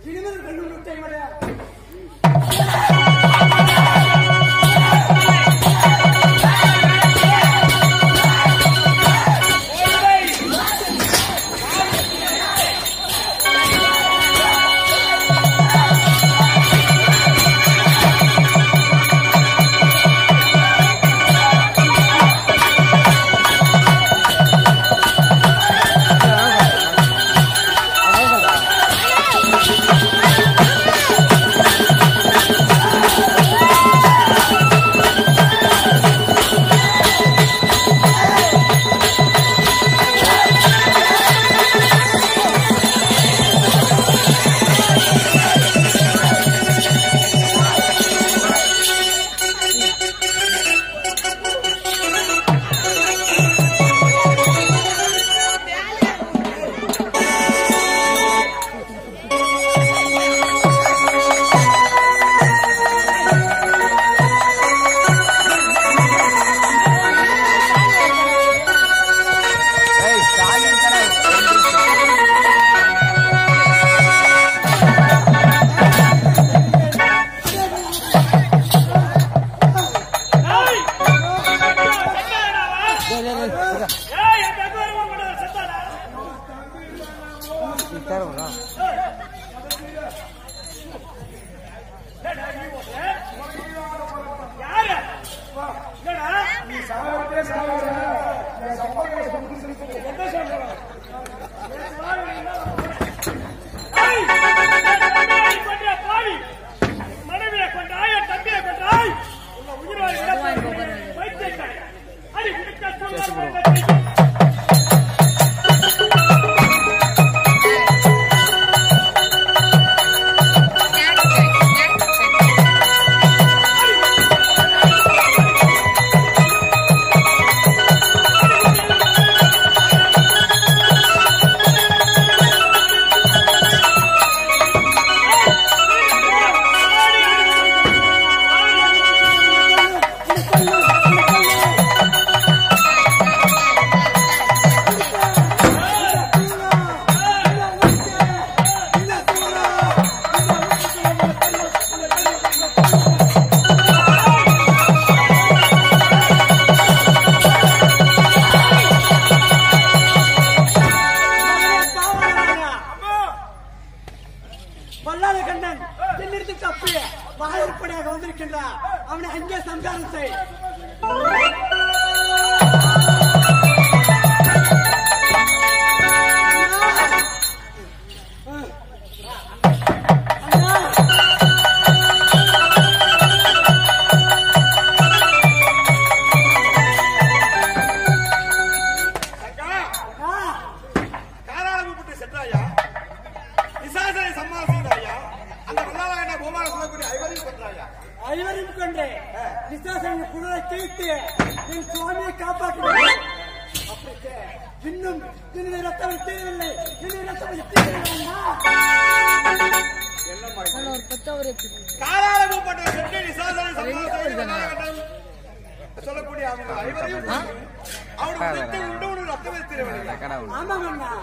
இனிமேல் கண்ணு முட்டை விட ஏய் என் பெற்றோர் ஊர் கூட செத்தாடா யாரு என்னடா நீ சாவத்தே சாவற என்ன சொல்ற ஏய், ஏய், கொண்டியா பாவி. மனைவியை கொண்டாய், என் தம்பியை கொண்டாய். உன்னை உயிரோடு விடப் பைத்தியக்காரி. அடி, உனக்கு சொல்லாமல் பல்லாத கண்ணன் என்னிடத்து தப்பி வாயிற்படியாக வந்திருக்கின்றான் அவனை அங்கே சம்சாரம் செய் காராளம்பட்டு சென்றாயா விசாசனை சம்மானம் செய்தாயா அந்த வல்லாளகண்ட கோபால சொல்லக்கூடிய ஐவரையும் பண்றாயா ஐவரும் கொண்டு விசாசன குரலை கேட்டு என் சுவாமியை காப்பாற்றினார் அப்படிக்கு இன்னும் என்னுடைய ரத்தம் தீரவில்லை என்னுடைய ரத்தம் தீரவில்லை காராளம்பட்டு சென்று விசாசனை சம்மானம் செய்து வல்லாளகண்டம் சொல்லக்கூடிய அவங்க ஐவரையும் கொன்று அவனுக்கு உடைத்து உண்டு உண்டு ரத்தம் வைத்திருவதில்லை ஆமாம் அண்ணா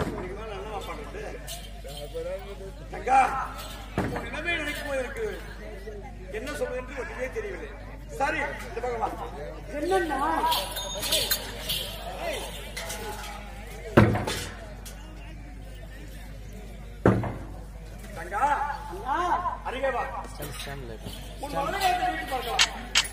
தங்கா உன் நிலைமை நினைக்கும் போது எனக்கு என்ன சொல்வது என்று ஒன்றுமே தெரியவில்லை சரி இந்த பக்கம் வா. என்னண்ணா தங்கா அண்ணா அருகே வா உன் மகனை வீட்டு பார்க்கலாம்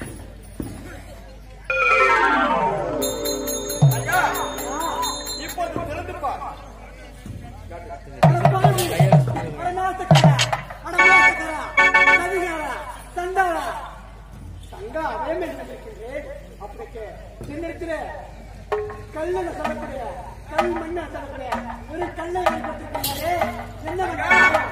தங்கா இப்போது திறந்து பார் அடப்பாவி, அடநாசக்காரா, அடநாசக்காரா, சதிகாரா, சண்டாளா. சங்கா அவயம் என்று நினைக்கின்றேன். அப்படிக்கு சின்னத்திலே கல்லுன்னு சொல்லக்கூடிய, கல் மண்ணு சொல்லக்கூடிய ஒரு கல்லை வெளிப்பட்டிருக்கிறாரே, என்ன பண்ணுறது?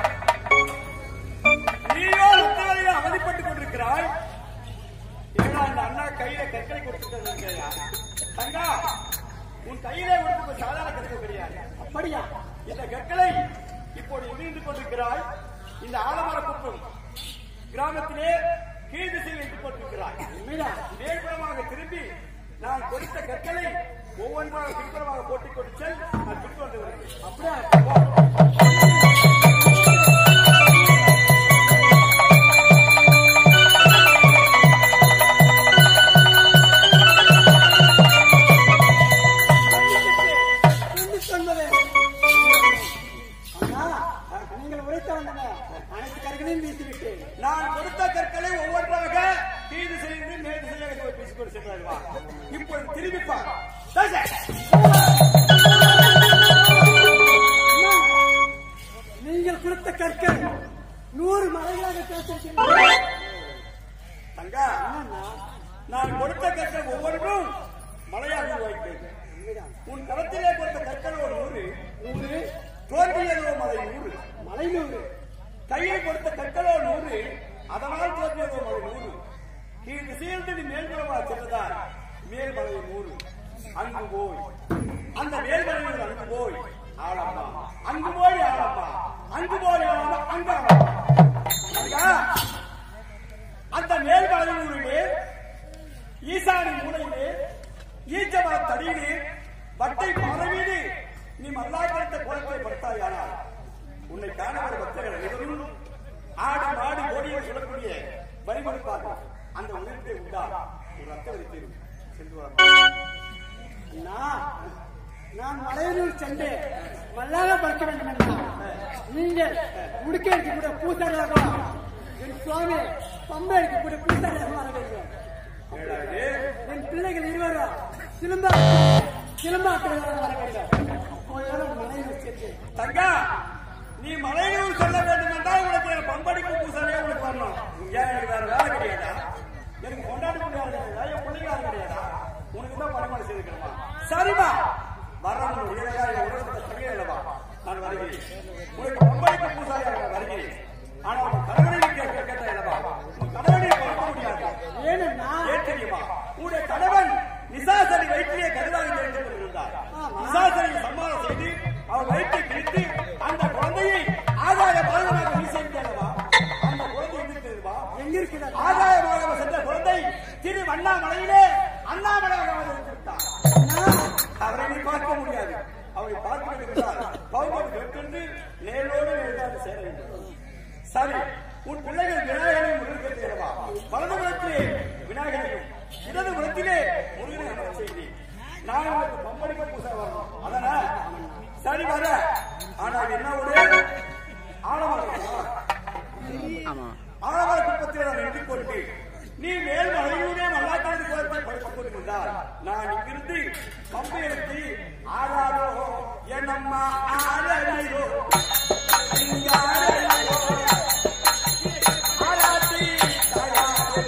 நீயோ உத்தரவையில் அவதிப்பட்டுக் கொண்டிருக்கிறாய் ஏன்னா அந்த அண்ணா கையில கற்களை கொடுத்துட்டு தங்கா உன் கையிலே கொடுத்து சாதாரண கற்கள் கிடையாது அப்படியா இந்த கற்களை இப்போது எதிர்ந்து கொண்டிருக்கிறாய் இந்த ஆலமர குப்பம் கிராமத்திலே கீழ் திசையில் வைத்துக் கொண்டிருக்கிறாய் உண்மையா நேர்புறமாக திரும்பி நான் கொடுத்த கற்களை ஒவ்வொன்றாக பின்புறமாக போட்டுக் கொண்டு செல் நான் பின்பு வந்து வருகிறேன் அப்படியா நீங்கள் உரைத்த வந்தன அனைத்து கற்களையும் வீசிவிட்டு நான் கொடுத்த கற்களை ஒவ்வொன்றாக தீது செய்து மேல் செய்ய பேசிக்கொண்டு சென்றார்கள் இப்பொழுது திரும்பிப்பார் நீங்கள் கொடுத்த கற்கள் நூறு மலைகளாக பேசியிருக்கிறீர்கள் தங்கா என்னன்னா, நான் கொடுத்த கற்கள் ஒவ்வொன்றும் மலையாக உருவாக்கியது உண்மைதான். உன் களத்திலே கொடுத்த கற்கள் ஒரு நூறு நூறு தோன்றியதோ மலை நூறு மலை நூறு கையில் கொடுத்த கற்களோ நூறு அதனால் தோன்றியதோ மலை நூறு கீழ் திசையிலிருந்து நீ மேல்புறமா சென்றதால் மேல்மலை நூறு அங்கு போய் அந்த மேல்மலையில் அங்கு போய் ஆளம்மா அங்கு போய் ஆளம்மா அங்கு போய் ஆளம்மா அங்கு ஆளம்மா ஐயா, அந்த மேல்மலையிலே ஈசானி மூலையிலே ஈச்சமர தடியிலே வட்டை மரவீடு நீ மல்லாக்கத்த குளத்தை படுத்தாயானால் உன்னை காண வர பக்தர்கள் அனைவரும் ஆடு மாடு கோடியை சொல்லக்கூடிய வரி கொடுப்பார்கள் அந்த உணர்வை உண்டா ஒரு ரத்த வைத்தீரும் சென்று வரலாம் நான் நான் மலையனூர் சென்று மல்லாக பார்க்க வேண்டும் என்றால் நீங்கள் முடிக்கேற்கு கூட பூசாரியாக என் சுவாமி பம்பேருக்கு கூட பூசாரியாக வர வேண்டும் ஏழாவது என் பிள்ளைகள் இருவரும் சிலம்பா சிலம்பாட்டுகளாக வர வேண்டும் அப்போதுதான் மலையனூர் சென்று தங்கா நீ மலையூர் சொல்ல வேண்டும் என்றால் உனக்கு எனக்கு பம்படிப்பு பூசாரியே உனக்கு வரணும் ஏன் எனக்கு வேற வேலை கிடையாதா எனக்கு கொண்டாடி முடியாது கிடையாதா என் பிள்ளைங்க யாரும் கிடையாதா உனக்கு தான் பரிமாணம் செய்திருக்கணுமா சரிமா வரணும் உடனடியாக என் உலகத்தை தகுதி அல்லவா நான் வருகிறேன் உனக்கு பம்படிப்பு பூசாரியாக நான் வருகிறேன் ஆனால் உன் கடவுளை கேட்க கேட்ட அல்லவா உன் கடவுளை பார்க்க முடியாது ஏனென்னா ஏன் தெரியுமா உன்னுடைய கணவன் நிசாசரி வயிற்றிலே கருவாக தெரிந்து கொண்டிருந்தார் நிசாசரி சம்மானம் செய்து அவர் வயிற்றை கிழித்து அந்த குழந்தையை ஆதாய பாகமாக வீசியிருந்தல்லவா அந்த குழந்தை எங்க தெரியுமா எங்க இருக்கிறார் ஆதாயமாக சென்ற குழந்தை திரு அண்ணாமலையிலே அண்ணாமலையாக வந்து விட்டார் அவரை நீ பார்க்க முடியாது அவரை பார்க்க வேண்டும் என்றால் பௌர்ணமி வெற்றென்று நேரோடு நேர்காண்டு சேர வேண்டும் சரி உன் பிள்ளைகள் விநாயகனை முருகன் தேவா வலது புறத்திலே விநாயகனையும் இடது புறத்திலே முருகனை அமர செய்தேன் நான் உனக்கு பம்படிக்க பூசை வரணும் அதனா சரி வர ஆனால் என்ன ஒரு ஆலமரம் ஆலமர குப்பத்தில் நான் எழுதிக் கொண்டு நீ மேல் மலையூரே மல்லாக்காடு கோரத்தை படித்துக் கொண்டிருந்தால் நான் இங்கிருந்து பம்பை எடுத்து ஆறாரோ என்னம்மா ஆரணியோ ஆராத்தி தாயாரே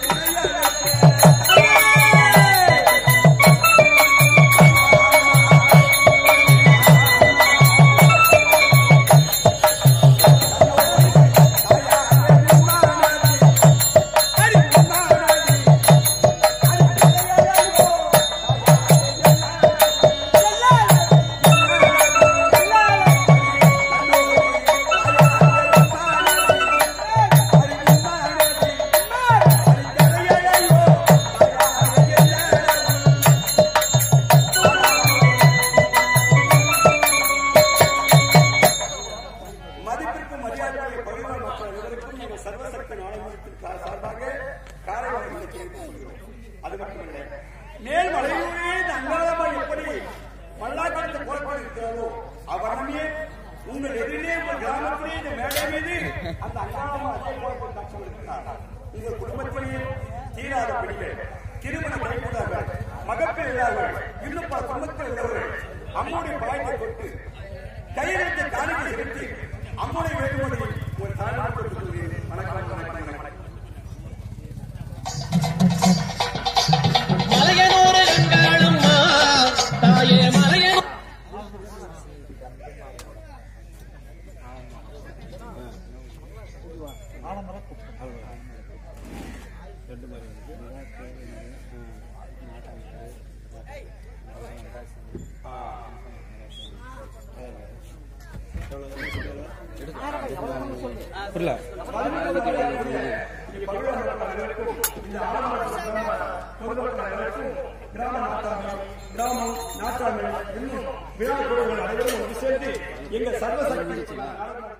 மதிப்பிற்கும் மரியாதைக்குரிய பகுதிகள் மக்கள் அனைவருக்கும் நீங்கள் சர்வசக்தி நாடாளுமன்றத்தின் கா- சார்பாக காலை வணக்கத்தை தெரிவித்துக் கொள்கிறோம். அது மட்டுமில்லை மேல் மலையூரே இந்த அங்காளம்மா எப்படி மல்லாக்கத்தை புறப்பட்டு இருக்கிறாரோ அவரமே உங்கள் எதிரிலே உங்கள் கிராமத்திலே இந்த மேடை மீது அந்த அங்காளம்மா அதே புறப்பட்டு காட்சி கொடுக்கிறார் உங்கள் குடும்பத்திலேயே தீராத பிடிகள் திருமண கைகூடார்கள் மகப்பேறு இல்லாதவர்கள் இன்னும் பல குடும்பத்தில் உள்ளவர்கள் அம்முடைய பாய்த்தை கொண்டு கையெழுத்து காணிக்கை செலுத்தி அம்முடைய வேண்டுமதி ஒரு தாழ்வாக கொடுத்துள்ளேன் வணக்கம் வணக்கம் வணக்கம் மலையனூர் கண்டாளம்மா தாயே மலையனூர் கிராம நாட்டாமை கிராமம் நாட்டாமை இன்னும் விழா குழுக்கள் அனைவரும் ஒன்று சேர்ந்து எங்கள் சர்வசக்தி